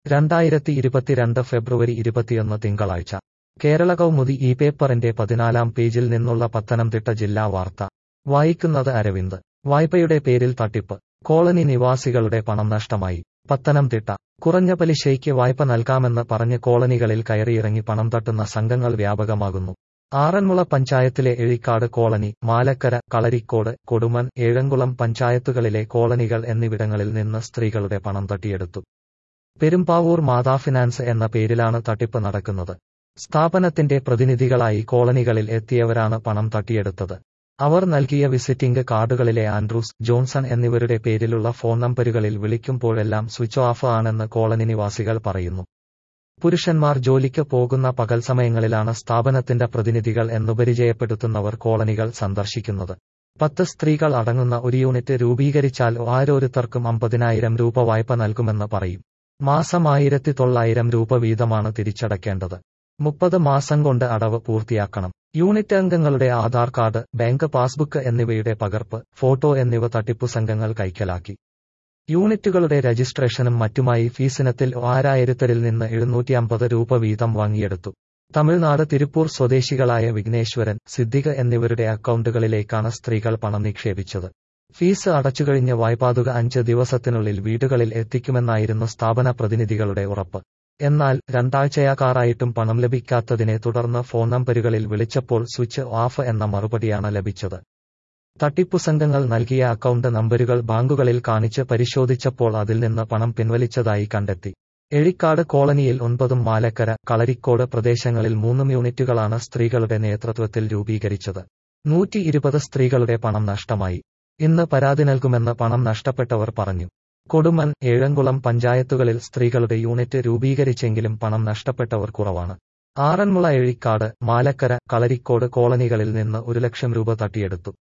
രണ്ടായിരത്തി ഇരുപത്തിരണ്ട് ഫെബ്രുവരി ഇരുപത്തിയൊന്ന് തിങ്കളാഴ്ച കേരള കൗമുദി ഈ പേപ്പറിന്റെ പതിനാലാം പേജിൽ നിന്നുള്ള പത്തനംതിട്ട ജില്ലാ വാർത്ത വായിക്കുന്നത് അരവിന്ദ് വായ്പയുടെ പേരിൽ തട്ടിപ്പ് കോളനി നിവാസികളുടെ പണം നഷ്ടമായി പത്തനംതിട്ട കുറഞ്ഞ പലിശയ്ക്ക് വായ്പ നൽകാമെന്ന് പറഞ്ഞ് കോളനികളിൽ കയറിയിറങ്ങി പണം തട്ടുന്ന സംഘങ്ങൾ വ്യാപകമാകുന്നു ആറന്മുള പഞ്ചായത്തിലെ എഴിക്കാട് കോളനി മാലക്കര കളരിക്കോട് കൊടുമൺ ഏഴംകുളം പഞ്ചായത്തുകളിലെ കോളനികൾ എന്നിവിടങ്ങളിൽ നിന്ന് സ്ത്രീകളുടെ പണം തട്ടിയെടുത്തു പെരുമ്പാവൂർ മാതാ ഫിനാൻസ് എന്ന പേരിലാണ് തട്ടിപ്പ് നടക്കുന്നത് സ്ഥാപനത്തിന്റെ പ്രതിനിധികളായി കോളനികളിൽ എത്തിയവരാണ് പണം തട്ടിയെടുത്തത് അവർ നൽകിയ വിസിറ്റിംഗ് കാർഡുകളിലെ ആൻഡ്രൂസ് ജോൺസൺ എന്നിവരുടെ പേരിലുള്ള ഫോൺ നമ്പരുകളിൽ വിളിക്കുമ്പോഴെല്ലാം സ്വിച്ച് ഓഫ് ആണെന്ന് കോളനി നിവാസികൾ പറയുന്നു പുരുഷന്മാർ ജോലിക്ക് പോകുന്ന പകൽ സമയങ്ങളിലാണ് സ്ഥാപനത്തിന്റെ പ്രതിനിധികൾ എന്നു പരിചയപ്പെടുത്തുന്നവർ കോളനികൾ സന്ദർശിക്കുന്നത് പത്ത് സ്ത്രീകൾ അടങ്ങുന്ന ഒരു യൂണിറ്റ് രൂപീകരിച്ചാൽ ഓരോരുത്തർക്കും അമ്പതിനായിരം രൂപ വായ്പ നൽകുമെന്ന് പറയും മാസം ആയിരത്തി തൊള്ളായിരം രൂപ വീതമാണ് തിരിച്ചടയ്ക്കേണ്ടത് മുപ്പത് മാസം കൊണ്ട് അടവ് പൂർത്തിയാക്കണം യൂണിറ്റ് അംഗങ്ങളുടെ ആധാർ കാർഡ് ബാങ്ക് പാസ്ബുക്ക് എന്നിവയുടെ പകർപ്പ് ഫോട്ടോ എന്നിവ തട്ടിപ്പു സംഘങ്ങൾ കൈക്കലാക്കി യൂണിറ്റുകളുടെ രജിസ്ട്രേഷനും മറ്റുമായി ഫീസിനത്തിൽ ആരായിരത്തരിൽ നിന്ന് എഴുന്നൂറ്റി അമ്പത് രൂപ വീതം വാങ്ങിയെടുത്തു തമിഴ്നാട് തിരുപ്പൂർ സ്വദേശികളായ വിഘ്നേശ്വരൻ സിദ്ദിഖ് എന്നിവരുടെ അക്കൗണ്ടുകളിലേക്കാണ് സ്ത്രീകൾ പണം നിക്ഷേപിച്ചത് ഫീസ് അടച്ചുകഴിഞ്ഞ് വായ്പാതുക അഞ്ച് ദിവസത്തിനുള്ളിൽ വീടുകളിൽ എത്തിക്കുമെന്നായിരുന്നു സ്ഥാപന പ്രതിനിധികളുടെ ഉറപ്പ് എന്നാൽ രണ്ടാഴ്ചയാകാറായിട്ടും പണം ലഭിക്കാത്തതിനെ തുടർന്ന് ഫോൺ നമ്പരുകളിൽ വിളിച്ചപ്പോൾ സ്വിച്ച് ഓഫ് എന്ന മറുപടിയാണ് ലഭിച്ചത് തട്ടിപ്പു സംഘങ്ങൾ നൽകിയ അക്കൗണ്ട് നമ്പരുകൾ ബാങ്കുകളിൽ കാണിച്ച് പരിശോധിച്ചപ്പോൾ അതിൽ നിന്ന് പണം പിൻവലിച്ചതായി കണ്ടെത്തി എഴിക്കാട് കോളനിയിൽ ഒൻപതും മാലക്കര കളരിക്കോട് പ്രദേശങ്ങളിൽ മൂന്നും യൂണിറ്റുകളാണ് സ്ത്രീകളുടെ നേതൃത്വത്തിൽ രൂപീകരിച്ചത് നൂറ്റി ഇരുപത് സ്ത്രീകളുടെ പണം നഷ്ടമായി ഇന്ന് പരാതി നൽകുമെന്ന് പണം നഷ്ടപ്പെട്ടവർ പറഞ്ഞു കൊടുമൺ ഏഴംകുളം പഞ്ചായത്തുകളിൽ സ്ത്രീകളുടെ യൂണിറ്റ് രൂപീകരിച്ചെങ്കിലും പണം നഷ്ടപ്പെട്ടവർ കുറവാണ് ആറന്മുള എഴിക്കാട് മാലക്കര കളരിക്കോട് കോളനികളിൽ നിന്ന് ഒരു ലക്ഷം രൂപ തട്ടിയെടുത്തു